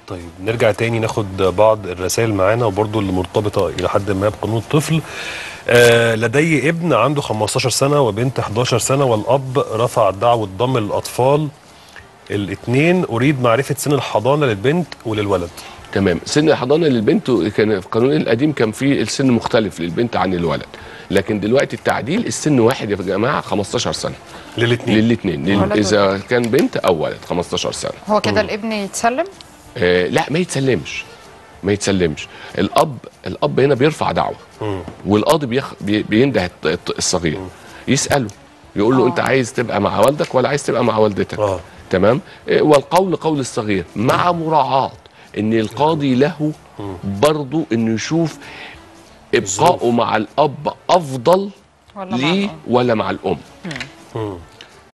طيب نرجع تاني ناخد بعض الرسائل معانا وبرضه اللي مرتبطه الى حد ما بقانون الطفل آه لدي ابن عنده 15 سنه وبنت 11 سنه والاب رفع دعوه ضم الاطفال الاثنين اريد معرفه سن الحضانه للبنت وللولد تمام سن الحضانه للبنت كان في القانون القديم كان في السن مختلف للبنت عن الولد لكن دلوقتي التعديل السن واحد يا جماعه 15 سنه للاثنين للاثنين ولد اذا كان بنت او ولد 15 سنه هو كده الابن يتسلم آه لا ما يتسلمش ما يتسلمش الاب الاب هنا بيرفع دعوه والقاضي بيخ... بي... بينده الط- الط- الصغير يساله يقول له آه. انت عايز تبقى مع والدك ولا عايز تبقى مع والدتك آه. تمام آه، والقول قول الصغير مع مراعاه ان القاضي له برضه انه يشوف ابقائه مع الاب افضل ولا مع ليه الأم؟ ولا مع الام